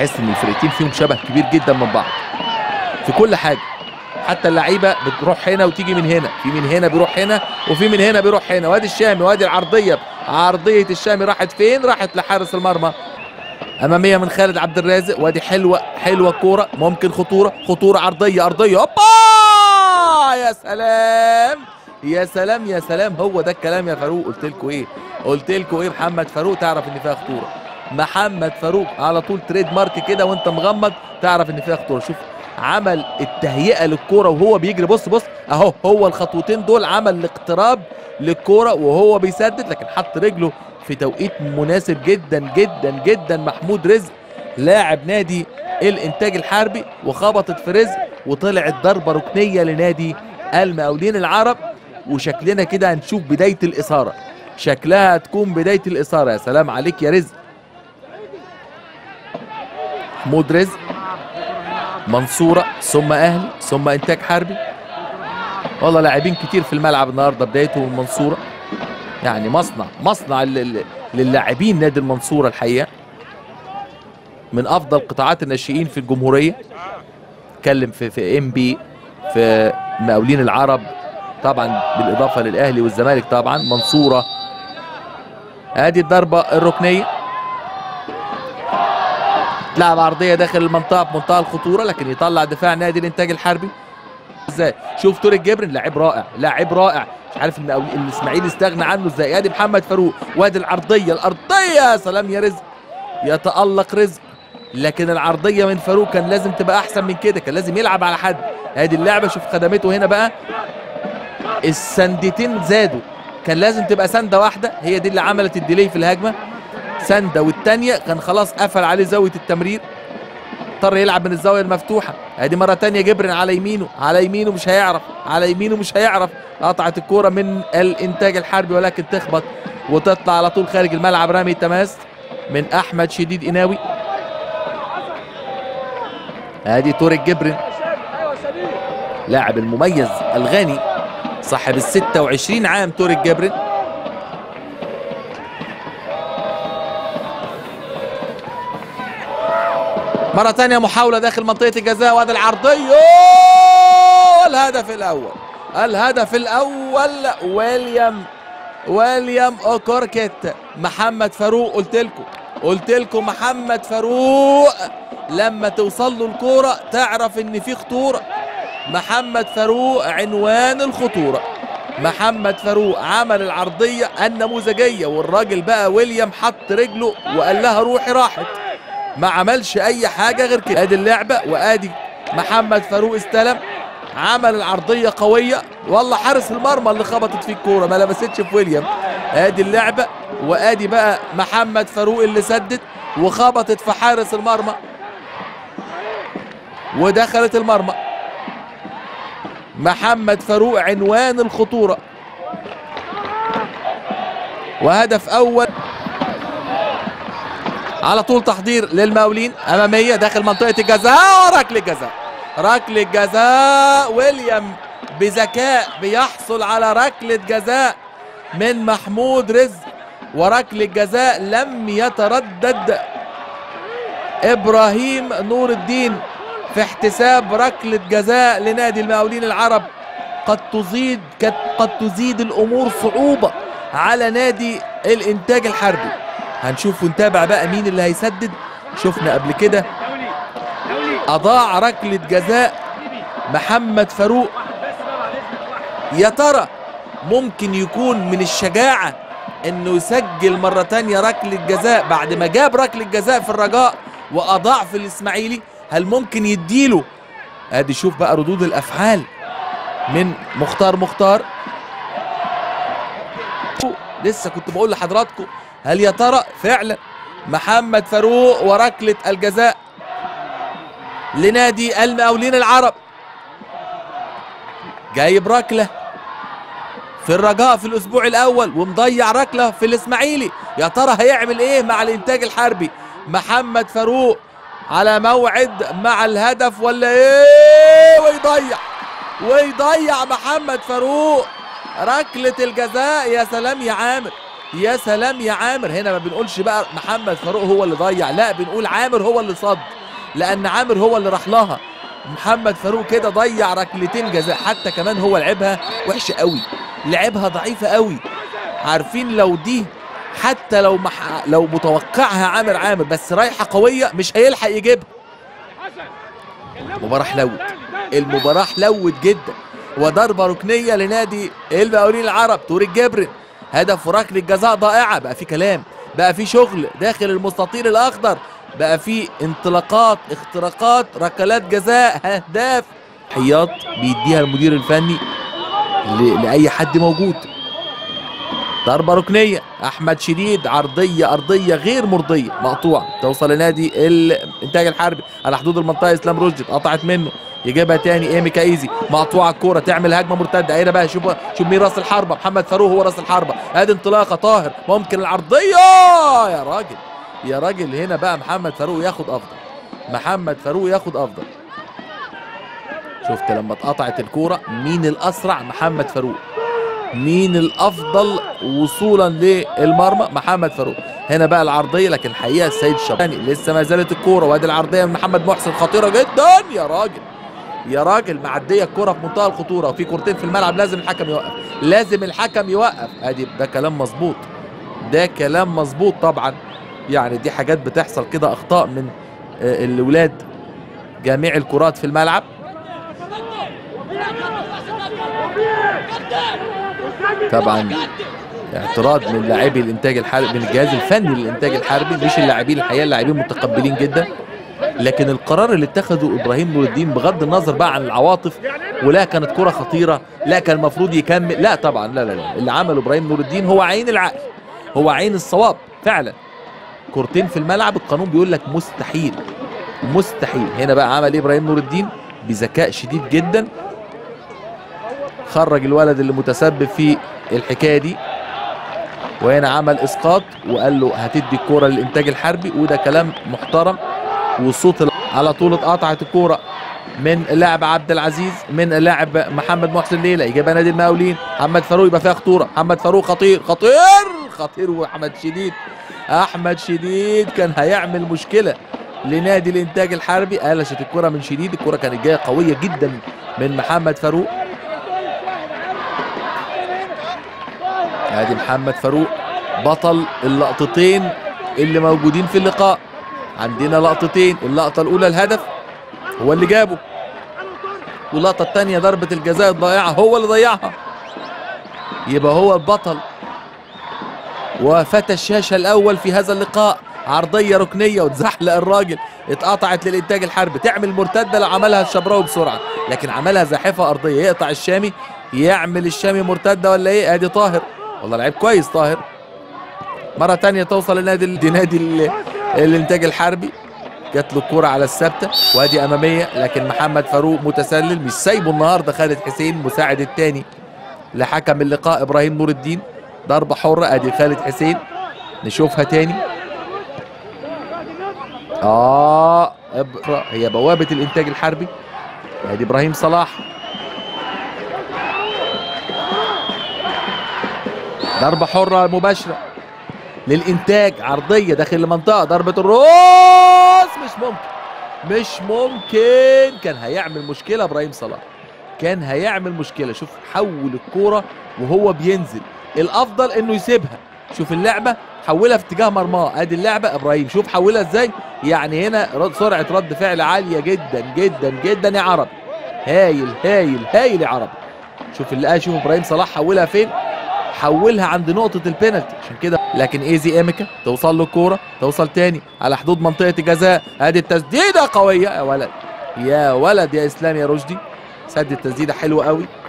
تحس ان الفرقتين فيهم شبه كبير جدا من بعض في كل حاجه حتى اللعيبه بتروح هنا وتيجي من هنا في من هنا بيروح هنا وفي من هنا بيروح هنا وادي الشامي وادي العرضيه عرضيه الشامي راحت فين راحت لحارس المرمى اماميه من خالد عبد الرازق وادي حلوه حلوه الكوره ممكن خطوره خطوره عرضيه ارضيه اوبا يا سلام يا سلام يا سلام هو ده الكلام يا فاروق قلت لكم ايه قلت لكم ايه محمد فاروق تعرف ان فيها خطوره محمد فاروق على طول تريد مارك كده وانت مغمض تعرف ان فيها خطوره شوف عمل التهيئه للكوره وهو بيجري بص بص اهو هو الخطوتين دول عمل الاقتراب للكوره وهو بيسدد لكن حط رجله في توقيت مناسب جدا جدا جدا محمود رزق لاعب نادي الانتاج الحربي وخبطت في رزق وطلعت ضربه ركنيه لنادي المقاولين العرب وشكلنا كده هنشوف بدايه الاثاره شكلها هتكون بدايه الاثاره يا سلام عليك يا رزق محمود رزق منصوره ثم اهلي ثم انتاج حربي والله لاعبين كتير في الملعب النهارده بدايتهم المنصوره يعني مصنع مصنع لل- للاعبين نادي المنصوره الحقيقه من افضل قطاعات الناشئين في الجمهوريه اتكلم في في ام بي في مقاولين العرب طبعا بالاضافه للاهلي والزمالك طبعا منصوره ادي الضربه الركنيه تلعب عرضيه داخل المنطقه بمنتهى الخطوره لكن يطلع دفاع نادي الانتاج الحربي ازاي شوف طارق جبرن لاعب رائع لاعب رائع مش عارف ان أولي- الاسماعيلي استغنى عنه ازاي ادي محمد فاروق وادي العرضيه الارضيه يا سلام يا رزق يتالق رزق لكن العرضيه من فاروق كان لازم تبقى احسن من كده كان لازم يلعب على حد ادي اللعبه شوف خدمته هنا بقى السندتين زادوا كان لازم تبقى سنده واحده هي دي اللي عملت الديلي في الهجمه سنده والتانيه كان خلاص قفل عليه زاويه التمرير اضطر يلعب من الزاويه المفتوحه ادي مره تانية جبرن على يمينه على يمينه مش هيعرف على يمينه مش هيعرف قطعت الكوره من الانتاج الحربي ولكن تخبط وتطلع على طول خارج الملعب رامي تماس من احمد شديد قناوي ادي طارق جبرن لاعب المميز الغاني صاحب ال 26 عام طارق جبرن مرة تانية محاولة داخل منطقة الجزاء وادي العرضية الهدف الأول الهدف الأول ويليام ويليام أوكوركيت محمد فاروق قلت لكم قلت لكم محمد فاروق لما توصل له الكورة تعرف إن في خطورة محمد فاروق عنوان الخطورة محمد فاروق عمل العرضية النموذجية والراجل بقى ويليام حط رجله وقال لها روحي راحت ما عملش اي حاجه غير كده ادي اللعبه وادي محمد فاروق استلم عمل العرضيه قويه والله حارس المرمى اللي خبطت فيه الكوره ما لمستش في ويليام ادي اللعبه وادي بقى محمد فاروق اللي سدد وخبطت في حارس المرمى ودخلت المرمى محمد فاروق عنوان الخطوره وهدف اول على طول تحضير للمقاولين اماميه داخل منطقه الجزاء ركله جزاء ركله جزاء ويليام بذكاء بيحصل على ركله جزاء من محمود رزق وركله جزاء لم يتردد ابراهيم نور الدين في احتساب ركله جزاء لنادي المقاولين العرب قد تزيد قد تزيد الامور صعوبه على نادي الانتاج الحربي هنشوف ونتابع بقى مين اللي هيسدد شفنا قبل كده اضاع ركله جزاء محمد فاروق يا ترى ممكن يكون من الشجاعه انه يسجل مره تانية ركله جزاء بعد ما جاب ركله جزاء في الرجاء واضاع في الاسماعيلي هل ممكن يديله ادي شوف بقى ردود الافعال من مختار مختار لسه كنت بقول لحضراتكم هل يا ترى فعلا محمد فاروق وركله الجزاء لنادي المقاولين العرب جايب ركله في الرجاء في الاسبوع الاول ومضيع ركله في الاسماعيلي يا ترى هيعمل ايه مع الانتاج الحربي محمد فاروق على موعد مع الهدف ولا ايه ويضيع ويضيع محمد فاروق ركله الجزاء يا سلام يا عامر يا سلام يا عامر هنا ما بنقولش بقى محمد فاروق هو اللي ضيع لا بنقول عامر هو اللي صد لان عامر هو اللي راح لها محمد فاروق كده ضيع ركلتين جزاء حتى كمان هو لعبها وحشه قوي لعبها ضعيفه قوي عارفين لو دي حتى لو مح... لو متوقعها عامر عامر بس رايحه قويه مش هيلحق يجيبها المباراه حلوت المباراه حلوت جدا وضربه ركنيه لنادي المقاولين العرب تور الجبري هدف وركله جزاء ضائعه بقى في كلام بقى في شغل داخل المستطيل الاخضر بقى في انطلاقات اختراقات ركلات جزاء اهداف حياط بيديها المدير الفني ل- لاي حد موجود ضربة ركنية أحمد شديد عرضية أرضية غير مرضية مقطوعة توصل لنادي الإنتاج الحربي على حدود المنطقة إسلام رشدي اتقطعت منه يجيبها تاني ايمي كايزي مقطوعة الكورة تعمل هجمة مرتدة هنا بقى شوف شوف مين راس الحربة محمد فاروق هو راس الحربة ادي انطلاقة طاهر ممكن العرضية يا راجل يا راجل هنا بقى محمد فاروق ياخد أفضل محمد فاروق ياخد أفضل شفت لما اتقطعت الكورة مين الأسرع محمد فاروق مين الافضل وصولا للمرمى محمد فاروق هنا بقى العرضيه لكن الحقيقه السيد الشباني لسه ما زالت الكوره وادي العرضيه من محمد محسن خطيره جدا يا راجل يا راجل معديه الكوره في منتهى الخطوره وفي كورتين في الملعب لازم الحكم يوقف لازم الحكم يوقف ادي ده كلام مظبوط ده كلام مظبوط طبعا يعني دي حاجات بتحصل كده اخطاء من آه، الولاد جميع الكرات في الملعب طبعا اعتراض من لاعبي الانتاج الحربي من الجهاز الفني للانتاج الحربي مش اللاعبين الحقيقه اللاعبين متقبلين جدا لكن القرار اللي اتخذه ابراهيم نور الدين بغض النظر بقى عن العواطف ولا كانت كره خطيره لا كان المفروض يكمل لا طبعا لا لا لا اللي عمله ابراهيم نور الدين هو عين العقل هو عين الصواب فعلا كورتين في الملعب القانون بيقول لك مستحيل مستحيل هنا بقى عمل ايه ابراهيم نور الدين بذكاء شديد جدا خرج الولد اللي متسبب في الحكايه دي وهنا عمل اسقاط وقال له هتدي الكوره للانتاج الحربي وده كلام محترم والصوت ال- على طول اتقطعت الكوره من اللاعب عبد العزيز من اللاعب محمد محسن ليلى يجيبها نادي المقاولين محمد فاروق يبقى فيها خطوره محمد فاروق خطير خطير خطير واحمد شديد احمد شديد كان هيعمل مشكله لنادي الانتاج الحربي قلشت الكره من شديد الكره كانت جايه قويه جدا من محمد فاروق ادي محمد فاروق بطل اللقطتين اللي موجودين في اللقاء عندنا لقطتين اللقطة الأولى الهدف هو اللي جابه واللقطة الثانية ضربة الجزاء الضائعة هو اللي ضيعها يبقى هو البطل وفتى الشاشة الأول في هذا اللقاء عرضية ركنية وتزحلق الراجل اتقطعت للإنتاج الحربي تعمل مرتدة لو عملها الشبراوي بسرعة لكن عملها زاحفة أرضية يقطع الشامي يعمل الشامي مرتدة ولا إيه أدي طاهر والله لعيب كويس طاهر مرة تانية توصل لنادي دي نادي ال- الإنتاج الحربي جات له الكورة على الثابتة وادي أمامية لكن محمد فاروق متسلل مش سايبه النهاردة خالد حسين مساعد التاني لحكم اللقاء إبراهيم نور الدين ضربة حرة ادي خالد حسين نشوفها تاني اه إبرا- هي بوابة الانتاج الحربي ادي ابراهيم صلاح ضربة حرة مباشرة للانتاج عرضية داخل المنطقة ضربة الراس مش ممكن مش ممكن كان هيعمل مشكلة ابراهيم صلاح كان هيعمل مشكلة شوف حول الكورة وهو بينزل الافضل انه يسيبها شوف اللعبة حولها في اتجاه مرماه ادي اللعبة ابراهيم شوف حولها ازاي يعني هنا رد سرعة رد فعل عالية جدا جدا جدا يا عرب هايل هايل هايل يا عرب شوف اللي قال شوف ابراهيم صلاح حولها فين حولها عند نقطة البينالتي عشان كده لكن ايزي ايميكا توصل له الكورة توصل تاني على حدود منطقة الجزاء ادي التسديدة قوية يا ولد يا ولد يا اسلام يا رشدي سد التسديدة حلوة قوي